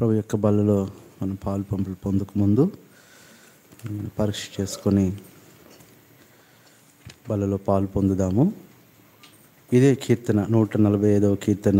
ప్రభు యొక్క బలలో మనం పాలు పంపులు పొందక ముందు మనం పరీక్ష చేసుకొని బలలో పాలు పొందుదాము ఇదే కీర్తన నూట నలభై ఐదవ కీర్తన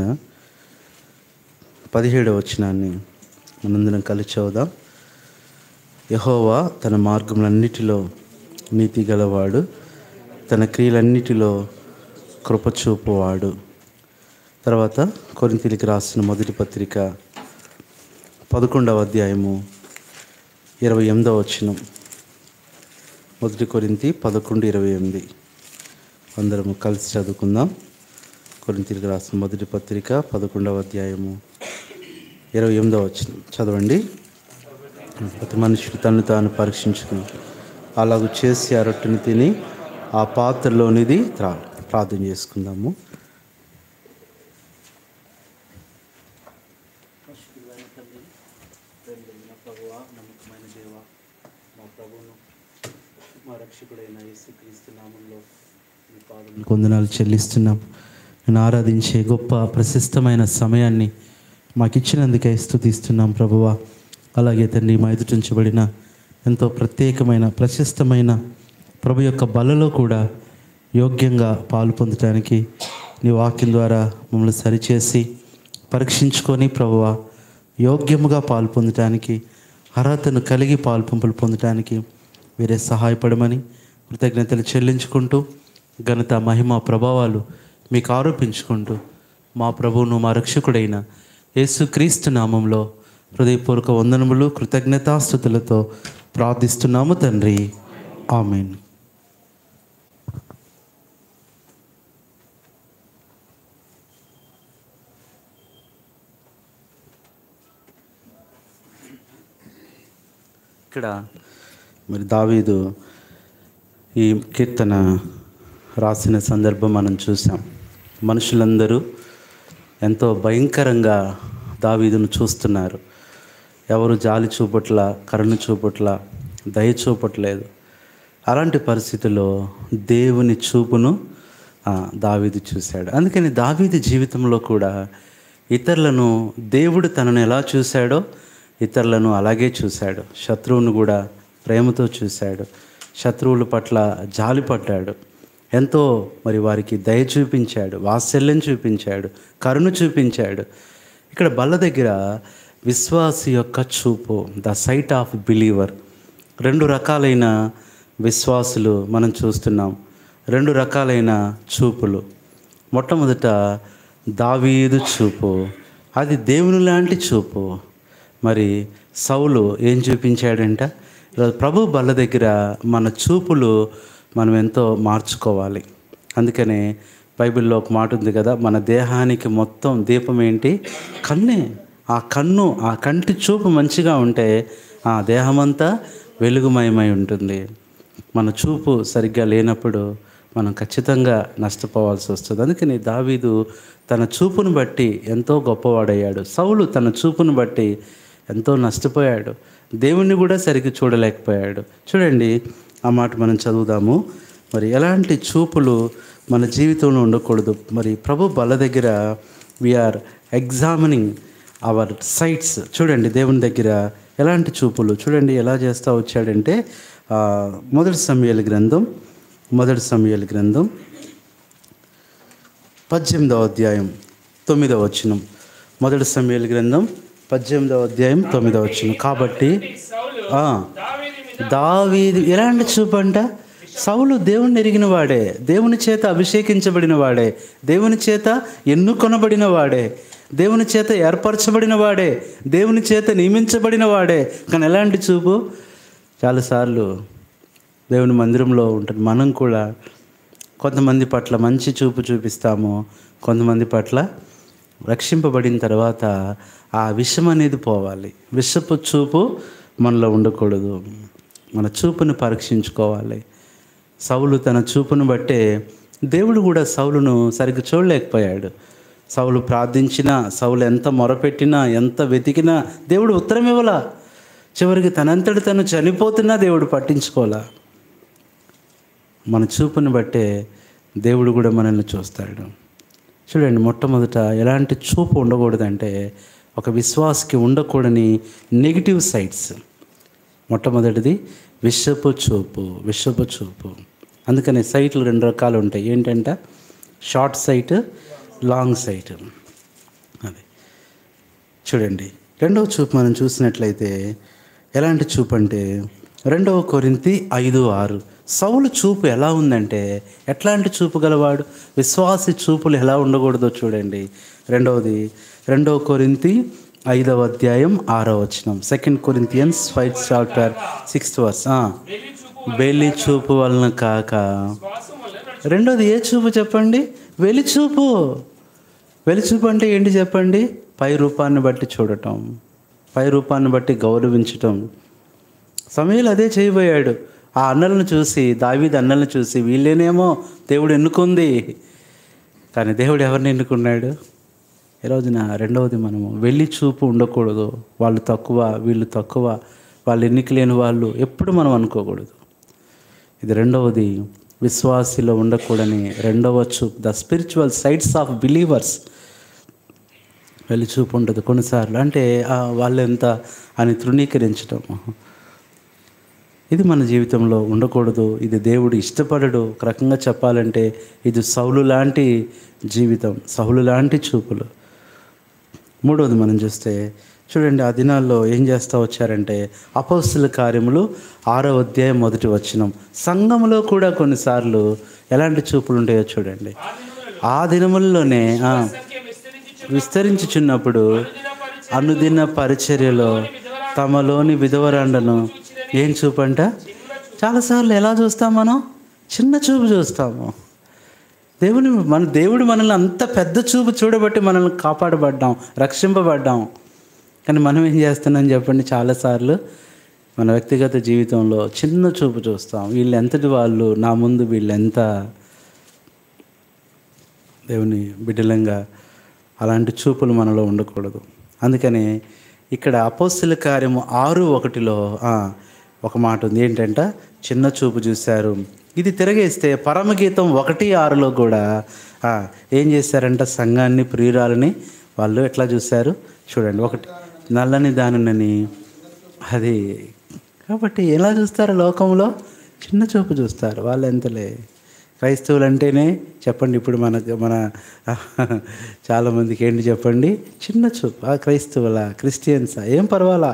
పదిహేడవ వచనాన్ని మనందరం కలిసి చదువుదాం యహోవా తన మార్గములన్నిటిలో నీతి గలవాడు తన క్రియలన్నిటిలో కృపచూపువాడు తర్వాత కొరింతీలికి రాసిన మొదటి పత్రిక పదకొండవ అధ్యాయము ఇరవై ఎనిమిదవ వచనం మొదటి కొరింతి పదకొండు ఇరవై ఎనిమిది అందరము కలిసి చదువుకుందాం కొరింతీలికి రాసిన మొదటి పత్రిక పదకొండవ అధ్యాయము ఇరవై ఎనిమిదవ వచనం చదవండి ప్రతి మనుషుడు తను తాను పరీక్షించుకుని అలాగూ చేసి ఆ రొట్టెని తిని ఆ పాత్రలోనిది త్రా ప్రార్థన చేసుకుందాము మా రక్షకుడైన యేసుక్రీస్తు నామంలో మీ పాదములకు వందనాలు చెల్లిస్తున్నాం నేను ఆరాధించే గొప్ప ప్రశస్తమైన సమయాన్ని మాకు ఇచ్చినందుకే స్థుతిస్తున్నాం ప్రభువా అలాగే తండ్రి మా ఎదుట ఉంచబడిన ఎంతో ప్రత్యేకమైన ప్రశస్తమైన ప్రభు యొక్క బలలో కూడా యోగ్యంగా పాలు పొందటానికి నీ వాక్యం ద్వారా మమ్మల్ని సరిచేసి పరీక్షించుకొని ప్రభువా యోగ్యముగా పాలు పొందటానికి అర్హతను కలిగి పాలు పంపులు పొందటానికి మీరే సహాయపడమని కృతజ్ఞతలు చెల్లించుకుంటూ ఘనత మహిమ ప్రభావాలు మీకు ఆరోపించుకుంటూ మా ప్రభువును మా రక్షకుడైన యేసుక్రీస్తు నామంలో హృదయపూర్వక వందనములు కృతజ్ఞతాస్థుతులతో ప్రార్థిస్తున్నాము తండ్రి ఆమెన్ ఇక్కడ మరి దావీదు ఈ కీర్తన రాసిన సందర్భం మనం చూసాం మనుషులందరూ ఎంతో భయంకరంగా దావీదును చూస్తున్నారు ఎవరు జాలి చూపట్ల కరుణ చూపట్ల దయ చూపట్లేదు అలాంటి పరిస్థితుల్లో దేవుని చూపును ఆ, దావీదు చూశాడు అందుకని దావీదు జీవితంలో కూడా ఇతరులను దేవుడు తనను ఎలా చూశాడో ఇతరులను అలాగే చూశాడు శత్రువును కూడా ప్రేమతో చూశాడు శత్రువుల పట్ల జాలి పడ్డాడు ఎంతో మరి వారికి దయ చూపించాడు వాత్సల్యం చూపించాడు కరుణ చూపించాడు ఇక్కడ బల్ల దగ్గర విశ్వాసి యొక్క చూపు ద సైట్ ఆఫ్ బిలీవర్ రెండు రకాలైన విశ్వాసులు మనం చూస్తున్నాం రెండు రకాలైన చూపులు మొట్టమొదట దావీదు చూపు అది దేవుని లాంటి చూపు మరి సౌలు ఏం చూపించాడంట ఈరోజు ప్రభు బల్ల దగ్గర మన చూపులు మనం ఎంతో మార్చుకోవాలి అందుకనే బైబిల్లో ఒక మాట ఉంది కదా మన దేహానికి మొత్తం దీపం ఏంటి కన్నే ఆ కన్ను ఆ కంటి చూపు మంచిగా ఉంటే ఆ దేహమంతా వెలుగుమయమై ఉంటుంది మన చూపు సరిగ్గా లేనప్పుడు మనం ఖచ్చితంగా నష్టపోవాల్సి వస్తుంది అందుకని దావీదు తన చూపును బట్టి ఎంతో గొప్పవాడయ్యాడు సౌలు తన చూపును బట్టి ఎంతో నష్టపోయాడు దేవుణ్ణి కూడా సరిగ్గా చూడలేకపోయాడు చూడండి ఆ మాట మనం చదువుదాము మరి ఎలాంటి చూపులు మన జీవితంలో ఉండకూడదు మరి ప్రభు బల దగ్గర వీఆర్ ఎగ్జామినింగ్ అవర్ సైట్స్ చూడండి దేవుని దగ్గర ఎలాంటి చూపులు చూడండి ఎలా చేస్తూ వచ్చాడంటే ఆ, మొదటి సమయాల గ్రంథం మొదటి సమయాల గ్రంథం పద్దెనిమిదవ అధ్యాయం తొమ్మిదవ వచనం మొదటి సమయాల గ్రంథం పద్దెనిమిదవ అధ్యాయం తొమ్మిదవ వచనం కాబట్టి ఆ, దావీదు ఎలాంటి చూపు అంట సౌలు దేవుణ్ణి ఎరిగిన వాడే దేవుని చేత అభిషేకించబడిన వాడే దేవుని చేత ఎన్నుకొనబడిన వాడే దేవుని చేత ఏర్పరచబడిన వాడే దేవుని చేత నియమించబడిన వాడే కానీ ఎలాంటి చూపు చాలాసార్లు దేవుని మందిరంలో ఉంటుంది మనం కూడా కొంతమంది పట్ల మంచి చూపు చూపిస్తాము కొంతమంది పట్ల రక్షింపబడిన తర్వాత ఆ విషం అనేది పోవాలి విషపు చూపు మనలో ఉండకూడదు మన చూపును పరీక్షించుకోవాలి సౌలు తన చూపును బట్టే దేవుడు కూడా సౌలును సరిగ్గా చూడలేకపోయాడు సౌలు ప్రార్థించినా సౌలు ఎంత మొరపెట్టినా ఎంత వెతికినా దేవుడు ఉత్తరం ఇవ్వలా చివరికి తనంతటి తను చనిపోతున్నా దేవుడు పట్టించుకోలా మన చూపుని బట్టే దేవుడు కూడా మనల్ని చూస్తాడు చూడండి మొట్టమొదట ఎలాంటి చూపు ఉండకూడదంటే ఒక విశ్వాసకి ఉండకూడని నెగిటివ్ సైడ్స్ మొట్టమొదటిది విషపు చూపు విషపు చూపు అందుకని సైట్లు రెండు రకాలు ఉంటాయి ఏంటంటే షార్ట్ సైట్ లాంగ్ సైట్ అది చూడండి రెండవ చూపు మనం చూసినట్లయితే ఎలాంటి చూపు అంటే రెండవ కొరింతి ఐదు ఆరు సౌలు చూపు ఎలా ఉందంటే ఎట్లాంటి చూపు గలవాడు విశ్వాసి చూపులు ఎలా ఉండకూడదో చూడండి రెండవది రెండవ కొరింతి ఐదవ అధ్యాయం ఆరో వచనం second Corinthians five chapter sixth verse వెలి చూపు వలన కాక రెండోది ఏ చూపు చెప్పండి వెలి చూపు వెలిచూపు అంటే ఏంటి చెప్పండి పై రూపాన్ని బట్టి చూడటం పై రూపాన్ని బట్టి గౌరవించటం సమయంలో అదే చేయబోయాడు ఆ అన్నలను చూసి దావీది అన్నలను చూసి వీళ్ళేనేమో దేవుడు ఎన్నుకుంది కానీ దేవుడు ఎవరిని ఎన్నుకున్నాడు ఈ రోజున రెండవది మనము వెళ్ళి చూపు ఉండకూడదు వాళ్ళు తక్కువ వీళ్ళు తక్కువ వాళ్ళు ఎన్నిక లేని వాళ్ళు ఎప్పుడు మనం అనుకోకూడదు ఇది రెండవది విశ్వాసిలో ఉండకూడని రెండవ చూపు the spiritual sides of believers వెళ్ళి చూపు ఉంటుంది కొన్నిసార్లు అంటే ఆ, వాళ్ళు ఎంత అని తృణీకరించడం ఇది మన జీవితంలో ఉండకూడదు ఇది దేవుడు ఇష్టపడడు ఒక రకంగా చెప్పాలంటే ఇది సౌలు లాంటి జీవితం సౌలు లాంటి చూపులు మూడవది మనం చూస్తే చూడండి ఆ దినాల్లో ఏం చేస్తూ వచ్చారంటే అపౌస్తుల కార్యములు ఆరో అధ్యాయం మొదటి వచ్చినం సంఘములో కూడా కొన్నిసార్లు ఎలాంటి చూపులు ఉంటాయో చూడండి ఆ దినముల్లోనే ఆ, విస్తరించుచున్నప్పుడు అనుదిన పరిచర్యలో తమలోని విధవరాండను ఏం చూపంట చాలాసార్లు ఎలా చూస్తాం మనం చిన్న చూపు చూస్తాము దేవుని మన దేవుడు మనల్ని అంత పెద్ద చూపు చూడబట్టి మనల్ని కాపాడబడ్డాం రక్షింపబడ్డాం కానీ మనం ఏం చేస్తున్నాం చెప్పండి చాలాసార్లు మన వ్యక్తిగత జీవితంలో చిన్న చూపు చూస్తాం వీళ్ళు ఎంతటి వాళ్ళు నా ముందు వీళ్ళు ఎంత దేవుని బిడ్డలంగా అలాంటి చూపులు మనలో ఉండకూడదు అందుకని ఇక్కడ అపోస్తుల కార్యము ఆరు ఒకటిలో ఆ, ఒక మాట ఉంది ఏంటంటే చిన్న చూపు చూశారు ఇది తిరగేస్తే పరమగీతం ఒకటి ఆరులో కూడా ఆ, ఏం చేశారంట సంఘాన్ని ప్రియురాలని వాళ్ళు ఎట్లా చూశారు చూడండి ఒకటి నల్లని దానినని అది కాబట్టి ఎలా చూస్తారు లోకంలో చిన్న చూపు చూస్తారు వాళ్ళు ఎంతలే క్రైస్తవులు అంటేనే చెప్పండి ఇప్పుడు మన మన చాలామందికి ఏంటి చెప్పండి చిన్న చూపు ఆ క్రైస్తవుల క్రిస్టియన్సా ఏం పర్వాలా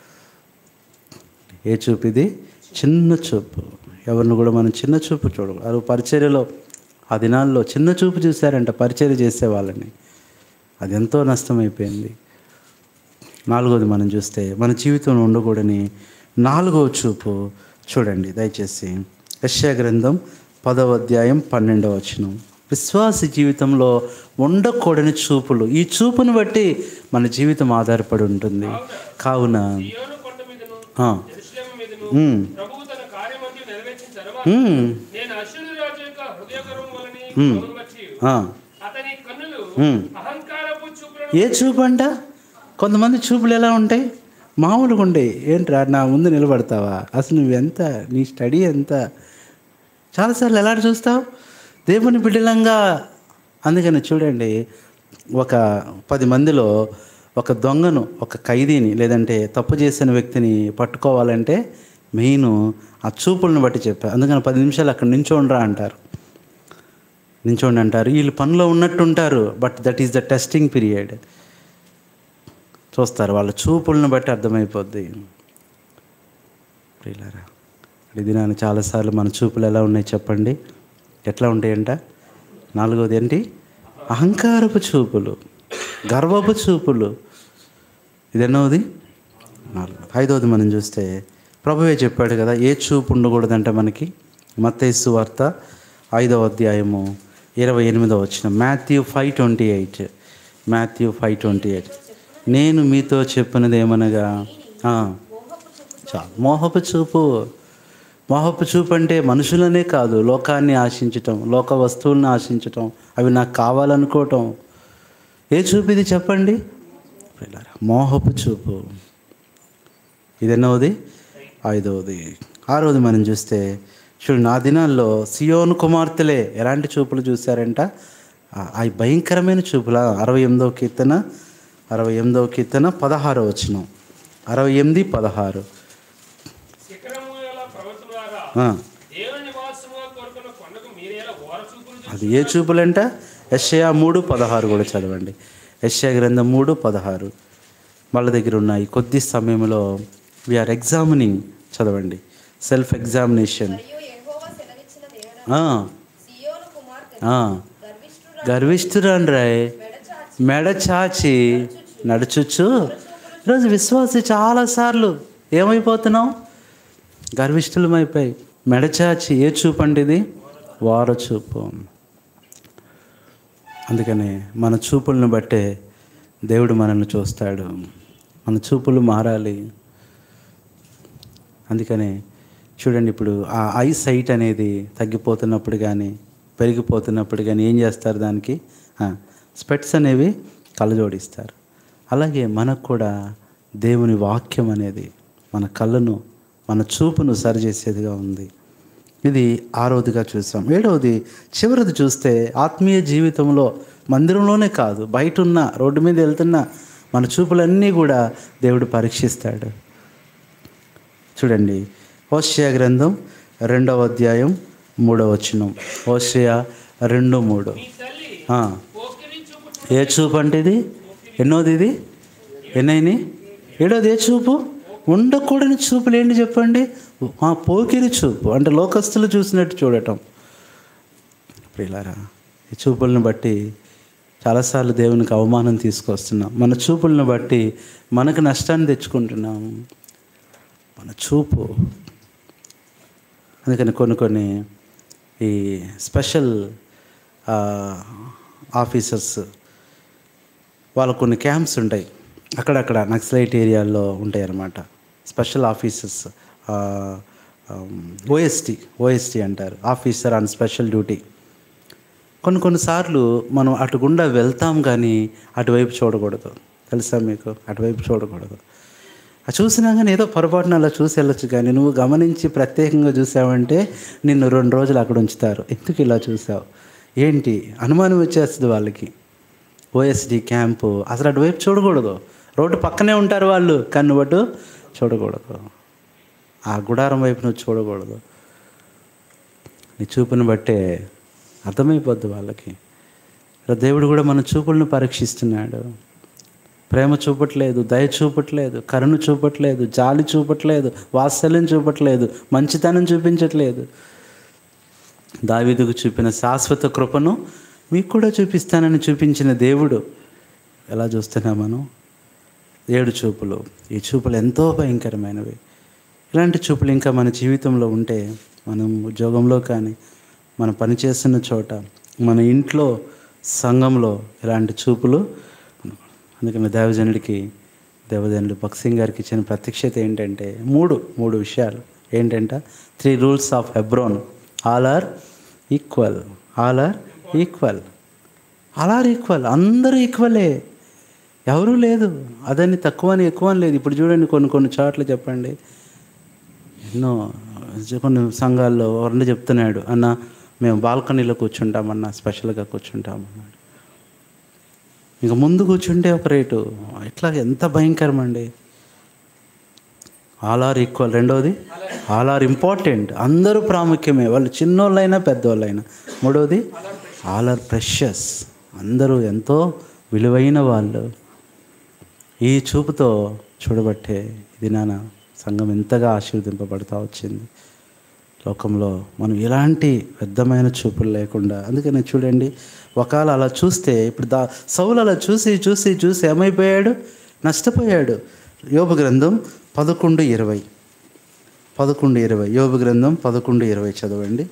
ఏ చూపు ఇది చిన్న చూపు ఎవరిని కూడా మనం చిన్న చూపు చూడము అది పరిచర్యలో ఆ దినాల్లో చిన్న చూపు చూశారంట పరిచర్య చేసే వాళ్ళని అది ఎంతో నష్టమైపోయింది నాలుగోది మనం చూస్తే మన జీవితంలో ఉండకూడని నాలుగో చూపు చూడండి దయచేసి యశ్యా గ్రంథం పదవ అధ్యాయం పన్నెండవ వచనం విశ్వాస జీవితంలో ఉండకూడని చూపులు ఈ చూపును బట్టి మన జీవితం ఆధారపడి ఉంటుంది కావున సియోను కొండ మీదను ఆ, యెరూషలేము మీదను ఉమ్, ప్రభువు తన కార్యమంతా నెరవేర్చిన తర్వాత ఉమ్, నేను అశ్వరు రాజు యొక్క హృదయగర్వం వలని ఉమ్. ప్రభువును బట్టి ఆ, అతని కన్నులు ఉమ్. అహంకారపు చూపులను ఏ చూపు అంట కొంతమంది చూపులు ఎలా ఉంటాయి మామూలుగా ఉంటాయి ఏంట్రా నా ముందు నిలబడతావా అసలు నువ్వెంత నీ స్టడీ ఎంత చాలాసార్లు ఎలా చూస్తావు దేవుని బిడ్డలంగా అందుకని చూడండి ఒక పది మందిలో ఒక దొంగను ఒక ఖైదీని లేదంటే తప్పు చేసిన వ్యక్తిని పట్టుకోవాలంటే మెయిన్ ఆ చూపులను బట్టి చెప్పారు అందుకని పది నిమిషాలు అక్కడ నించోండ్రా అంటారు నించోండి అంటారు వీళ్ళు పనిలో ఉన్నట్టు ఉంటారు but that is the testing period చూస్తారు వాళ్ళ చూపులను బట్టి అర్థమైపోద్ది ప్రియులారా ఇది నేను చాలాసార్లు మన చూపులు ఎలా ఉన్నాయి చెప్పండి ఎట్లా ఉంటాయంట నాలుగోది ఏంటి అహంకారపు చూపులు గర్వపు చూపులు ఇది ఎన్నోది నాలుగు ఐదవది మనం చూస్తే ప్రభువే చెప్పాడు కదా ఏ చూపు ఉండకూడదంట మనకి మత్తేసు వార్త ఐదవ అధ్యాయము ఇరవై ఎనిమిదవ వచ్చిన Matthew five twenty eight Matthew five twenty eight నేను మీతో చెప్పినది ఏమనగా ఆ, చా మోహపు చూపు మోహపు చూపు అంటే మనుషులనే కాదు లోకాన్ని ఆశించటం లోక వస్తువులను ఆశించటం అవి నాకు కావాలనుకోవటం ఏ చూపు ఇది చెప్పండి పిల్లరా, మోహపు చూపు ఇది ఎన్నవది ఐదవది ఆరవది మనం చూస్తే చూడండి ఆ దినాల్లో సియోను కుమార్తెలే ఎలాంటి చూపులు చూశారంట ఆ- ఆ భయంకరమైన చూపుల అరవై ఎనిమిదవ కీర్తన అరవై ఎనిమిదవ కీర్తన పదహారో వచనం అరవై ఎనిమిది పదహారు శిఖరము ఎలా ప్రవర్తనారా ఆ, దేవుని నివాసముగా కోరుకున్న కొండకు మీరేలా ఓర చూపులు అది ఏ చూపులంట యెషయా మూడు పదహారు కూడా చదవండి యెషయా గ్రంథం మూడు పదహారు వాళ్ళ దగ్గర ఉన్నాయి కొద్ది సమయంలో వీఆర్ ఎగ్జామినింగ్ చదవండి సెల్ఫ్ ఎగ్జామినేషన్ మరియు యెహోవా సెలవిచ్చిన దేవర సియోను కుమార్తె గర్విష్ఠురా గర్విష్ఠురాన్ రాయ్ మెడచాచి మెడ చాచి నడుచుచ్చు ఈరోజు విశ్వాసి చాలాసార్లు ఏమైపోతున్నాం గర్విష్ఠులమైపోయి మెడ చాచి ఏ చూపు అంటే ఇది వార చూపు అందుకనే మన చూపులను బట్టే దేవుడు మనల్ని చూస్తాడు మన చూపులు మారాలి అందుకనే చూడండి ఇప్పుడు ఆ ఐ సైట్ అనేది తగ్గిపోతున్నప్పుడు కానీ పెరిగిపోతున్నప్పుడు కానీ ఏం చేస్తారు దానికి స్పెట్స్ అనేవి కళ్ళజోడిస్తారు అలాగే మనకు కూడా దేవుని వాక్యం అనేది మన కళ్ళను మన చూపును సరిచేసేదిగా ఉంది ఇది ఆరోదిగా చూసాం ఏడవది చివరిది చూస్తే ఆత్మీయ జీవితంలో మందిరంలోనే కాదు బయట ఉన్న రోడ్డు మీద వెళ్తున్న మన చూపులన్నీ కూడా దేవుడు పరీక్షిస్తాడు చూడండి ఓషియా గ్రంథం రెండవ అధ్యాయం మూడవ వచనం ఓషియా రెండు మూడు మీ తల్లి ఆ, పోకిరి చూపు ఏ చూపు అంటే ఇది ఎన్నోది ఇది ఎన్నైని ఏడోది ఏ చూపు ఉండకూడని చూపులు ఏంటి చెప్పండి ఆ పోకిరి చూపు అంటే లోకస్తులు చూసినట్టు చూడటం ప్రియులారా ఈ చూపులను బట్టి చాలాసార్లు దేవునికి అవమానం తీసుకొస్తున్నాం మన చూపులను బట్టి మనకు నష్టాన్ని తెచ్చుకుంటున్నాము మన చూపు అందుకని కొన్ని కొన్ని ఈ స్పెషల్ ఆ, ఆఫీసర్స్ వాళ్ళకు కొన్ని క్యాంప్స్ ఉంటాయి అక్కడక్కడ నక్సలైట్ ఏరియాల్లో ఉంటాయి అన్నమాట స్పెషల్ ఆఫీసర్స్ ఓఎస్టీ ఓఎస్టీ అంటారు ఆఫీసర్ ఆన్ స్పెషల్ డ్యూటీ కొన్ని కొన్నిసార్లు మనం అటు గుండా వెళ్తాం కానీ అటువైపు చూడకూడదు తెలుసా మీకు అటువైపు చూడకూడదు ఆ చూసినా కానీ ఏదో పొరపాటున అలా చూసి వెళ్ళొచ్చు కానీ నువ్వు గమనించి ప్రత్యేకంగా చూసావంటే నిన్ను రెండు రోజులు అక్కడ ఉంచుతారు ఎందుకు ఇలా చూసావు ఏంటి అనుమానం వచ్చేస్తుంది వాళ్ళకి ఓఎస్డి క్యాంపు అసలు అటువైపు చూడకూడదు రోడ్డు పక్కనే ఉంటారు వాళ్ళు కన్ను బట్టు చూడకూడదు ఆ గుడారం వైపు నువ్వు చూడకూడదు నీ చూపుని బట్టే అర్థమైపోద్ది వాళ్ళకి ఇలా దేవుడు కూడా మన చూపులను పరీక్షిస్తున్నాడు ప్రేమ చూపట్లేదు దయ చూపట్లేదు కరుణ చూపట్లేదు జాలి చూపట్లేదు వాత్సల్యం చూపట్లేదు మంచితనం చూపించట్లేదు దావీదుకు చూపిన శాశ్వత కృపను మీకు కూడా చూపిస్తానని చూపించిన దేవుడు ఎలా చూస్తున్నా మనం ఏడు చూపులు ఈ చూపులు ఎంతో భయంకరమైనవి ఇలాంటి చూపులు ఇంకా మన జీవితంలో ఉంటే మనం ఉద్యోగంలో కానీ మనం పనిచేస్తున్న చోట మన ఇంట్లో సంఘంలో ఇలాంటి చూపులు అందుకని దేవజనుడికి దేవజనుడు భక్సింగ్ గారికి ఇచ్చిన ప్రత్యక్షత ఏంటంటే మూడు మూడు విషయాలు ఏంటంటే three rules of Hebron all are equal all are equal all are equal అందరూ ఈక్వలే ఎవరూ లేదు అదని తక్కువ అని ఎక్కువ అని లేదు ఇప్పుడు చూడండి కొన్ని కొన్ని చోట్ల చెప్పండి ఎన్నో కొన్ని సంఘాల్లో ఎవరన్నా చెప్తున్నాడు అన్న మేము బాల్కనీలో కూర్చుంటామన్నా స్పెషల్గా కూర్చుంటామన్నాడు ఇంకా ముందు కూర్చుంటే ఒక రేటు ఇట్లా ఎంత భయంకరమండి ఆల్ ఆర్ ఈక్వల్ రెండవది ఆల్ ఆర్ ఇంపార్టెంట్ అందరూ ప్రాముఖ్యమే వాళ్ళు చిన్నోళ్ళైనా పెద్దోళ్ళైనా మూడవది ఆల్ ఆర్ ప్రెషస్ అందరూ ఎంతో విలువైన వాళ్ళు ఈ చూపుతో చూడబట్టే ఇది నాన్న సంఘం ఎంతగా ఆశీర్వదింపబడతా వచ్చింది లోకంలో మనం ఎలాంటి వ్యర్థమైన చూపులు లేకుండా అందుకని చూడండి ఒకవేళ అలా చూస్తే ఇప్పుడు దా సౌలు అలా చూసి చూసి చూసి ఏమైపోయాడు నష్టపోయాడు యోబు గ్రంథం పదకొండు ఇరవై పదకొండు ఇరవై యోబు గ్రంథం పదకొండు ఇరవై చదవండి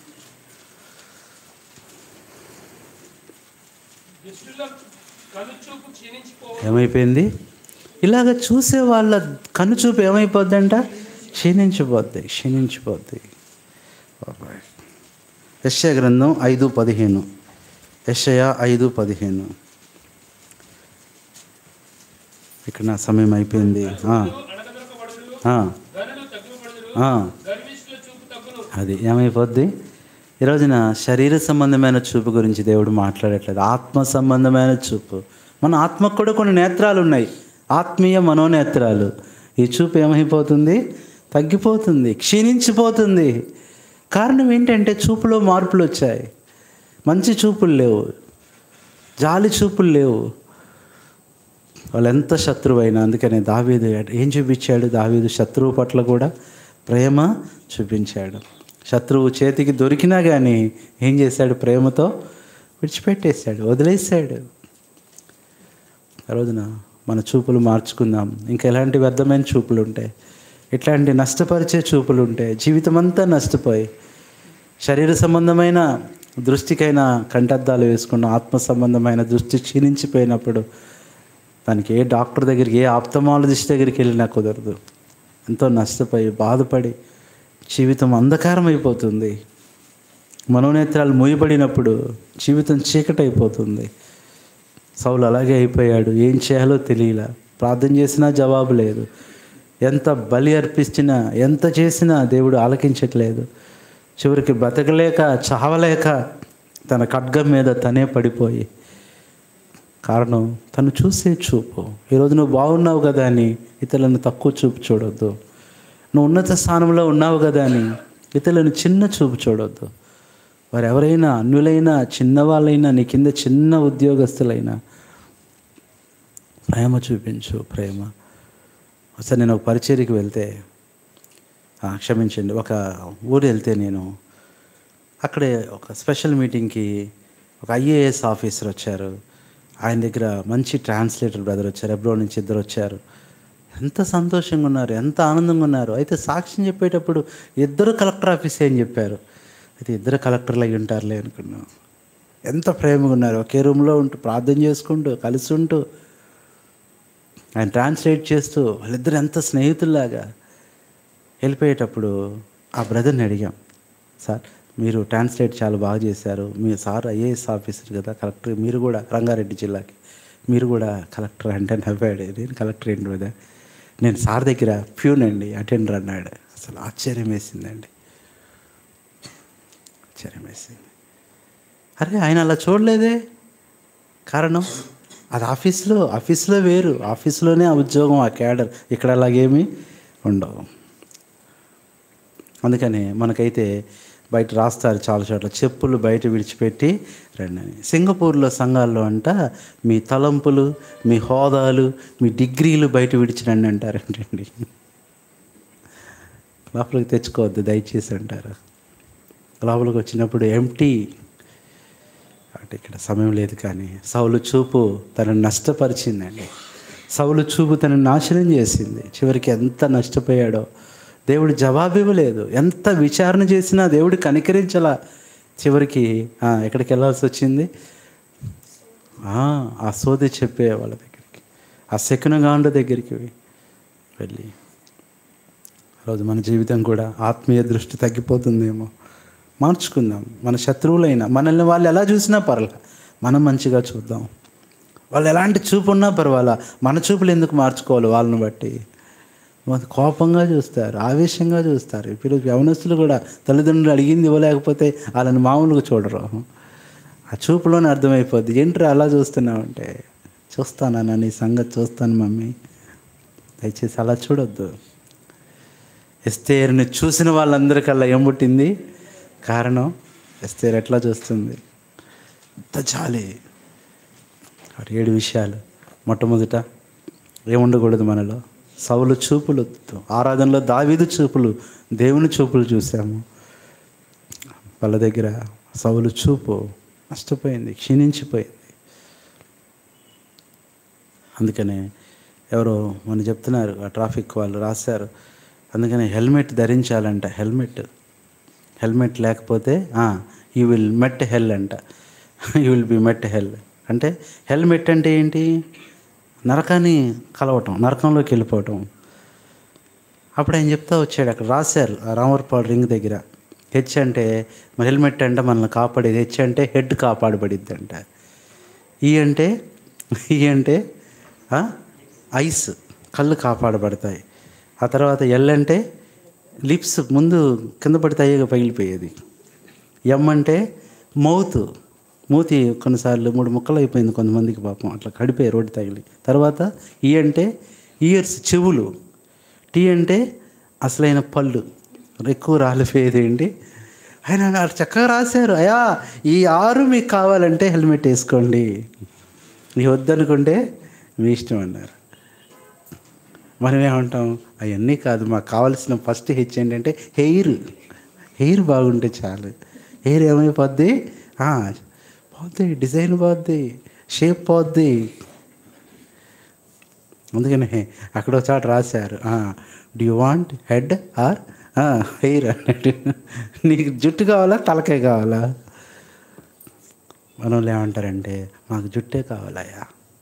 దుష్టుల కనుచూపు క్షీణించిపో ఏమైపోయింది ఇలాగ చూసే వాళ్ళ కనుచూపు ఏమైపోద్దంట క్షీణించిపోద్ది క్షీణించిపోద్ది యశ్య గ్రంథం ఐదు పదిహేను యషయ ఐదు పదిహేను ఇక్కడ నా సమయం అయిపోయింది ఆ, అణగదొరకబడుదురు ఆ, గనులు తగ్గుపడుదురు ఆ. గర్విష్ఠుల చూపు తగ్గును అది ఏమైపోద్ది ఈ రోజున శరీర సంబంధమైన చూపు గురించి దేవుడు మాట్లాడట్లేదు ఆత్మ సంబంధమైన చూపు మన ఆత్మకు కూడా కొన్ని నేత్రాలు ఉన్నాయి ఆత్మీయ మనోనేత్రాలు ఈ చూపు ఏమైపోతుంది తగ్గిపోతుంది క్షీణించిపోతుంది కారణం ఏంటంటే చూపులో మార్పులు వచ్చాయి మంచి చూపులు లేవు జాలి చూపులు లేవు వాళ్ళు ఎంత శత్రువైనా అందుకనే దావీదు ఏం చూపించాడు దావీదు శత్రువు పట్ల కూడా ప్రేమ చూపించాడు శత్రువు చేతికి దొరికినా కానీ ఏం చేశాడు ప్రేమతో విడిచిపెట్టేశాడు వదిలేశాడు ఆ రోజున మన చూపులు మార్చుకుందాం ఇంకా ఎలాంటి వ్యర్థమైన చూపులు ఉంటాయి ఇట్లాంటి నష్టపరిచే చూపులు ఉంటాయి జీవితం అంతా నష్టపోయి శరీర సంబంధమైన దృష్టికైనా కంటద్దాలు వేసుకున్న ఆత్మ సంబంధమైన దృష్టి క్షీణించిపోయినప్పుడు దానికి ఏ డాక్టర్ దగ్గరికి ఏ ఆప్తమాలజిస్ట్ దగ్గరికి వెళ్ళినా కుదరదు ఎంతో నష్టపోయి బాధపడి జీవితం అంధకారం అయిపోతుంది మనోనేత్రాలు మూయబడినప్పుడు జీవితం చీకటైపోతుంది సౌలు అలాగే అయిపోయాడు ఏం చేయాలో తెలియలా ప్రార్థన చేసినా జవాబు లేదు ఎంత బలి అర్పించినా ఎంత చేసినా దేవుడు ఆలకించట్లేదు చివరికి బతకలేక చావలేక తన ఖడ్గం మీద తనే పడిపోయి కారణం తను చూసే చూపు ఈరోజు నువ్వు బాగున్నావు కదా అని ఇతరులను తక్కువ చూపు చూడొద్దు నువ్వు ఉన్నత స్థానంలో ఉన్నావు కదా అని ఇతరులను చిన్న చూపు చూడొద్దు వారు ఎవరైనా అన్యులైనా చిన్నవాళ్ళైనా నీ కింద చిన్న ఉద్యోగస్తులైనా ప్రేమ చూపించు ప్రేమ ఒకసారి నేను ఒక పరిచర్యకి వెళ్తే ఆ, క్షమించండి ఒక ఊరు వెళ్తే నేను అక్కడే ఒక స్పెషల్ మీటింగ్కి ఒక ఐఏఎస్ ఆఫీసర్ వచ్చారు ఆయన దగ్గర మంచి ట్రాన్స్లేటర్ బ్రదర్ వచ్చారు ఎబ్రో నుంచి ఇద్దరు వచ్చారు ఎంత సంతోషంగా ఉన్నారు ఎంత ఆనందంగా ఉన్నారు అయితే సాక్ష్యం చెప్పేటప్పుడు ఇద్దరు కలెక్టర్ ఆఫీస్ అని చెప్పారు అయితే ఇద్దరు కలెక్టర్లు అయి ఉంటారులే అనుకున్నాం ఎంత ప్రేమగా ఉన్నారు ఒకే రూమ్లో ఉంటూ ప్రార్థన చేసుకుంటూ కలిసి ఉంటూ ఆయన ట్రాన్స్లేట్ చేస్తూ వాళ్ళిద్దరు ఎంత స్నేహితుల్లాగా వెళ్ళిపోయేటప్పుడు ఆ బ్రదర్ని అడిగాం సార్ మీరు ట్రాన్స్లేట్ చాలా బాగా చేశారు మీ సార్ ఐఏఎస్ ఆఫీసర్ కదా కలెక్టర్ మీరు కూడా రంగారెడ్డి జిల్లాకి మీరు కూడా కలెక్టర్ అంటే నవ్వాడు నేను కలెక్టర్ ఏంటి కదా నేను సార్ దగ్గర ప్యూన్ అండి అటెండర్ అన్నాడు అసలు ఆశ్చర్యం వేసిందండి ఆశ్చర్యం వేసింది అరే ఆయన అలా చూడలేదే కారణం అది ఆఫీస్లో ఆఫీస్లో వేరు ఆఫీస్లోనే ఆ ఉద్యోగం ఆ క్యాడర్ ఇక్కడ అలాగేమీ ఉండవు అందుకని మనకైతే బయట రాస్తారు చాలా చోట్ల చెప్పులు బయట విడిచిపెట్టి రండి అని సింగపూర్లో సంఘాల్లో అంట మీ తలంపులు మీ హోదాలు మీ డిగ్రీలు బయట విడిచి రండి అంటారంటండి లోపలికి తెచ్చుకోవద్దు దయచేసి అంటారు లోపలికి వచ్చినప్పుడు ఎంటీ అంటే ఇక్కడ సమయం లేదు కానీ సౌలు చూపు తనను నష్టపరిచిందండి సౌలు చూపు తనను నాశనం చేసింది చివరికి ఎంత నష్టపోయాడో దేవుడు జవాబు ఇవ్వలేదు ఎంత విచారణ చేసినా దేవుడు కనికరించలా చివరికి ఆ, ఎక్కడికి వెళ్ళాల్సి వచ్చింది ఆ, ఆ సోది చెప్పే వాళ్ళ దగ్గరికి ఆ శకునగాండ దగ్గరికి వెళ్ళి రోజు మన జీవితం కూడా ఆత్మీయ దృష్టి తగ్గిపోతుందేమో మార్చుకుందాం మన శత్రువులైనా మనల్ని వాళ్ళు ఎలా చూసినా పర్లే మనం మంచిగా చూద్దాం వాళ్ళు ఎలాంటి చూపు ఉన్నా పర్వాలా మన చూపులు ఎందుకు మార్చుకోవాలి వాళ్ళని బట్టి వాళ్ళు కోపంగా చూస్తారు ఆవేశంగా చూస్తారు ఇప్పుడు యవనస్తులు కూడా తల్లిదండ్రులు అడిగింది ఇవ్వలేకపోతే వాళ్ళని మామూలుగా చూడరు ఆ చూపులోనే అర్థమైపోద్ది ఏంట్రా అలా చూస్తున్నావంటే చూస్తానా నీ సంగతి చూస్తాను మమ్మీ దయచేసి అలా చూడొద్దు ఎస్తేరుని చూసిన వాళ్ళందరికల్లా ఏం పుట్టింది కారణం ఎస్తేరు ఎట్లా చూస్తుంది అంత జాలి కాబట్టి ఏడు విషయాలు మొట్టమొదట ఏముండకూడదు మనలో సౌలు చూపులు వద్దు. ఆరాధనలో దావీదు చూపులు దేవుని చూపులు చూసాము వాళ్ళ దగ్గర సౌలు చూపు నష్టపోయింది క్షీణించిపోయింది అందుకనే ఎవరో మన చెప్తున్నారు ఆ ట్రాఫిక్ వాళ్ళు రాశారు అందుకని హెల్మెట్ ధరించాలంట హెల్మెట్ హెల్మెట్ లేకపోతే యూ విల్ మెట్ హెల్ అంట you will be met hell అంటే హెల్మెట్ అంటే ఏంటి నరకాన్ని కలవటం నరకంలోకి వెళ్ళిపోవటం అప్పుడు ఆయన చెప్తా వచ్చాడు అక్కడ రాశారు ఆ రామర్పాడు రింగ్ దగ్గర హెచ్ అంటే మరి హెల్మెట్ అంటే మనల్ని కాపాడేది హెచ్ అంటే హెడ్ కాపాడబడిద్ది అంట ఈ అంటే ఈ అంటే ఆ, ఐస్ కళ్ళు కాపాడబడతాయి ఆ తర్వాత ఎల్ అంటే లిప్స్ ముందు కింద పడితే అయ్యేగా పగిలిపోయేది ఎం అంటే మౌత్ మూతి కొన్నిసార్లు మూడు ముక్కలు అయిపోయింది కొంతమందికి పాపం అట్లా కడిపోయి రోడ్డు తగిలి తర్వాత ఈ అంటే ఇయర్స్ చెవులు టీ అంటే అసలైన పళ్ళు ఎక్కువ రాలిపోయేది ఏంటి ఆయన నాకు చక్కగా రాశారు అయ్యా ఈ ఆరు మీకు కావాలంటే హెల్మెట్ వేసుకోండి నీ వద్దనుకుంటే మీ ఇష్టం అన్నారు మనం ఏమంటాం అవన్నీ కాదు మాకు కావాల్సిన ఫస్ట్ హెచ్ ఏంటంటే హెయిర్ హెయిర్ బాగుంటే చాలు హెయిర్ ఏమైపోద్ది ఆ, పోద్ది డిజైన్ పోద్ది షేప్ పోద్ది అందుకనే అక్కడ ఒక చాట రాశారు do you want head or hair అన్నట్టు నీకు జుట్టు కావాలా తలకాయ కావాలా మనోళ్ళు ఏమంటారంటే మాకు జుట్టే కావాలయ్యా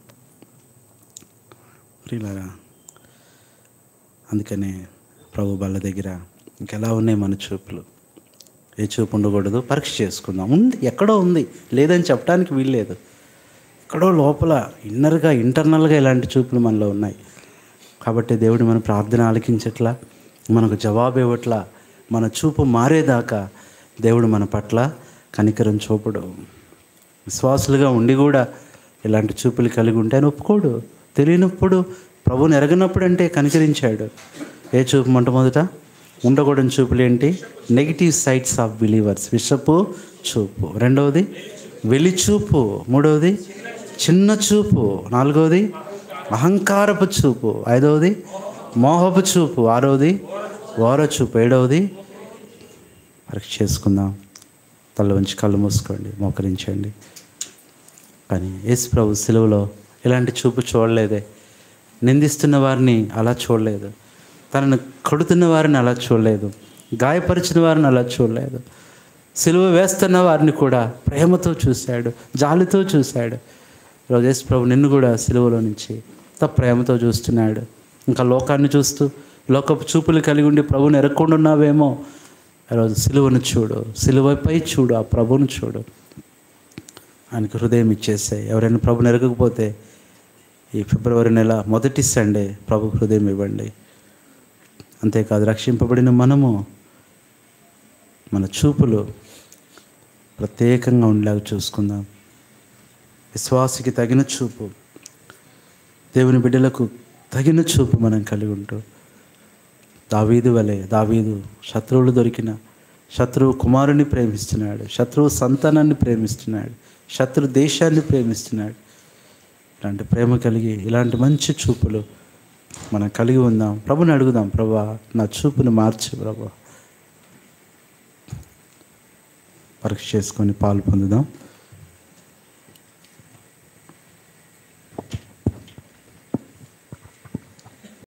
ప్రియులారా అందుకనే ప్రభు బల్ల దగ్గర ఇంకెలా ఉన్నాయి మన చూపులు ఏ చూపు ఉండకూడదు పరీక్ష చేసుకుందాం ఉంది ఎక్కడో ఉంది లేదని చెప్పడానికి వీల్లేదు ఎక్కడో లోపల ఇన్నర్గా ఇంటర్నల్గా ఇలాంటి చూపులు మనలో ఉన్నాయి కాబట్టి దేవుడు మన ప్రార్థన ఆలకించట్లా మనకు జవాబు ఇవ్వట్లా మన చూపు మారేదాకా దేవుడు మన పట్ల కనికరం చూపడు విశ్వాసులుగా ఉండి కూడా ఇలాంటి చూపులు కలిగి ఉంటే ఆయన ఒప్పుకోడు తెలియనప్పుడు ప్రభుని ఎరగనప్పుడు అంటే కనికరించాడు ఏ చూపు మొట్టమొదట ఉండకూడని చూపులు ఏంటి నెగిటివ్ సైడ్స్ ఆఫ్ బిలీవర్స్ విషపు చూపు రెండవది వెలి చూపు మూడవది చిన్న చూపు నాలుగవది అహంకారపు చూపు ఐదవది మోహపు చూపు ఆరవది ఓర చూపు ఏడవది పరీక్ష చేసుకుందాం తల వంచి కళ్ళు మూసుకోండి మోకరించండి కానీ యేసు ప్రభు సెలవులో ఇలాంటి చూపు చూడలేదే నిందిస్తున్న వారిని అలా చూడలేదు తనను కొడుతున్న వారిని అలా చూడలేదు గాయపరిచిన వారిని అలా చూడలేదు సిలువ వేస్తున్న వారిని కూడా ప్రేమతో చూశాడు జాలితో చూశాడు ఈరోజు యేసు ప్రభు నిన్ను కూడా సిలువలో నుంచి అంత ప్రేమతో చూస్తున్నాడు ఇంకా లోకాన్ని చూస్తూ లోకపు చూపులు కలిగి ఉండి ప్రభుని ఎరగకుండా ఉన్నావేమో ఈరోజు సిలువను చూడు సిలువపై చూడు ఆ ప్రభువును చూడు ఆయనకు హృదయం ఇచ్చేసాయి ఎవరైనా ప్రభుని ఎరగకపోతే ఈ ఫిబ్రవరి నెల మొదటి సండే ప్రభు హృదయం ఇవ్వండి అంతేకాదు రక్షింపబడిన మనము మన చూపులు ప్రత్యేకంగా ఉండేలాగా చూసుకుందాం విశ్వాసికి తగిన చూపు దేవుని బిడ్డలకు తగిన చూపు మనం కలిగి ఉంటూ దావీదు వలె దావీదు శత్రువులు దొరికిన శత్రువు కుమారుని ప్రేమిస్తున్నాడు శత్రువు సంతానాన్ని ప్రేమిస్తున్నాడు శత్రు దేశాన్ని ప్రేమిస్తున్నాడు ఇలాంటి ప్రేమ కలిగి ఇలాంటి మంచి చూపులు మనం కలిగి ఉందాం ప్రభుని అడుగుదాం ప్రభా నా చూపుని మార్చు ప్రభా పరీక్ష చేసుకొని పాలు పొందుదాం